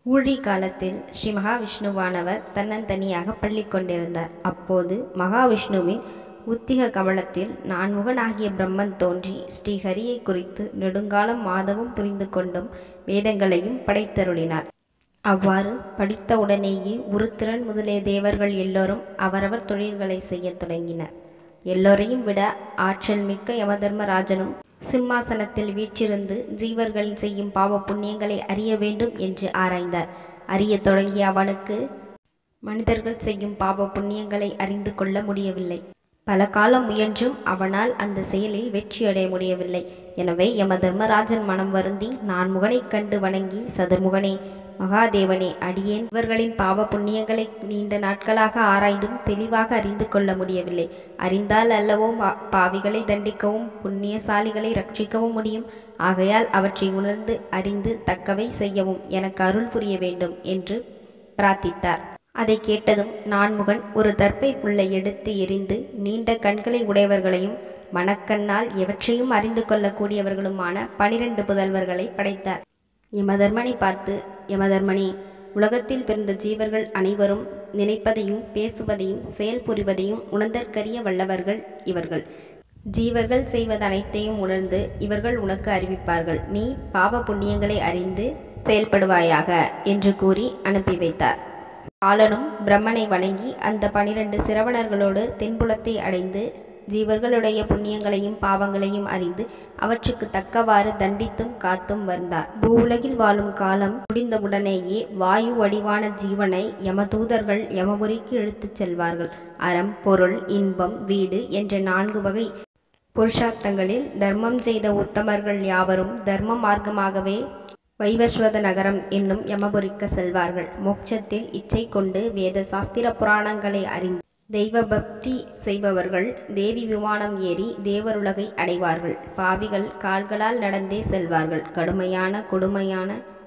ஊழி காலத்தில் ஸ்ரீ மகாவிஷ்ணுவானவர் தன்னந்தனியாக பள்ளி கொண்டிருந்தார் அப்போது மகாவிஷ்ணுவின் உத்திக கமலத்தில் நான்முகனாகிய பிரம்மன் தோன்றி ஸ்ரீஹரியை குறித்து நெடுங்காலம் மாதவும் புரிந்து கொண்டும் வேதங்களையும் படைத்தருளினார் அவ்வாறு படித்த உடனேயே உருத்திரன் முதலிய தேவர்கள் எல்லோரும் அவரவர் தொழில்களை செய்யத் தொடங்கினர் எல்லோரையும் விட ஆற்றல் மிக்க யமதர்மராஜனும் சிம்மாசனத்தில் வீற்றிருந்து ஜீவர்கள் செய்யும் பாவ புண்ணியங்களை அறிய வேண்டும் என்று ஆராய்ந்தார் அறியத் தொடங்கிய அவனுக்கு மனிதர்கள் செய்யும் பாவ புண்ணியங்களை அறிந்து கொள்ள முடியவில்லை பல காலம் முயன்றும் அவனால் அந்த செயலில் வெற்றியடைய முடியவில்லை எனவே யம தர்மராஜன் மனம் வருந்தி நான் முகனைக் கண்டு வணங்கி சதுர்முகனே மகாதேவனே அடியேன் இவர்களின் பாவ புண்ணியங்களை நீண்ட நாட்களாக ஆராய்ந்தும் தெளிவாக அறிந்து கொள்ள முடியவில்லை அறிந்தால் அல்லவோ பா- பாவிகளை தண்டிக்கவும் புண்ணியசாலிகளை ரட்சிக்கவும் முடியும் ஆகையால் அவற்றை உணர்ந்து அறிந்து தக்கவை செய்யவும் எனக்கு அருள் புரிய வேண்டும் என்று பிரார்த்தித்தார் அதை கேட்டதும் நான்முகன் ஒரு தர்ப்பை புல்லை எடுத்து எறிந்து நீண்ட கண்களை உடையவர்களையும் மனக்கண்ணால் எவற்றையும் அறிந்து கொள்ளக்கூடியவர்களுமான பனிரெண்டு புதல்வர்களை படைத்தார் யமதர்மனை பார்த்து யமதர்மனே உலகத்தில் பிறந்த ஜீவர்கள் அனைவரும் நினைப்பதையும் பேசுவதையும் செயல் புரிவதையும் உணர்ந்தற்கரிய வல்லவர்கள் இவர்கள் ஜீவர்கள் செய்வது அனைத்தையும் உணர்ந்து இவர்கள் உனக்கு அறிவிப்பார்கள் நீ பாவ புண்ணியங்களை அறிந்து செயல்படுவாயாக என்று கூறி அனுப்பி வைத்தார் காலனும் பிரம்மனை வணங்கி அந்த பனிரெண்டு சிரவணர்களோடு தென்புலத்தை அடைந்து ஜீவர்களுடைய புண்ணியங்களையும் பாவங்களையும் அறிந்து அவற்றுக்கு தக்கவாறு தண்டித்தும் காத்தும் வந்தார் பூவுலகில் வாழும் காலம் முடிந்தவுடனேயே வாயு வடிவான ஜீவனை யமதூதர்கள் யமபுரிக்கு இழுத்துச் செல்வார்கள் அறம் பொருள் இன்பம் வீடு என்ற நான்கு வகை புருஷார்த்தங்களில் தர்மம் செய்த உத்தமர்கள் யாவரும் தர்ம மார்க்கமாகவே வைவஸ்வத நகரம் என்னும் யமபுரிக்கு செல்வார்கள் மோட்சத்தில் இச்சை கொண்டு வேத சாஸ்திர புராணங்களை அறிந்து தெய்வ பக்தி செய்பவர்கள் தேவி விமானம் ஏறி தேவருலகை அடைவார்கள் பாவிகள் கால்களால் நடந்தே செல்வார்கள் கடுமையான கொடுமையான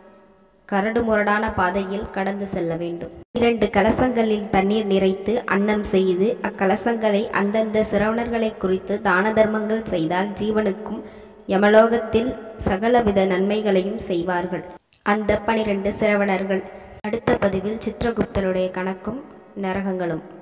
கரடுமுரடான பாதையில் கடந்து செல்ல வேண்டும் இரண்டு கலசங்களில் தண்ணீர் நிறைத்து அன்னம் செய்து அக்கலசங்களை அந்தந்த சிரவணர்களை குறித்து தான தர்மங்கள் செய்தால் ஜீவனுக்கும் யமலோகத்தில் சகலவித நன்மைகளையும் செய்வார்கள் அந்த பனிரெண்டு சிரவணர்கள் அடுத்த பதிவில் சித்திரகுப்தருடைய கணக்கும் நரகங்களும்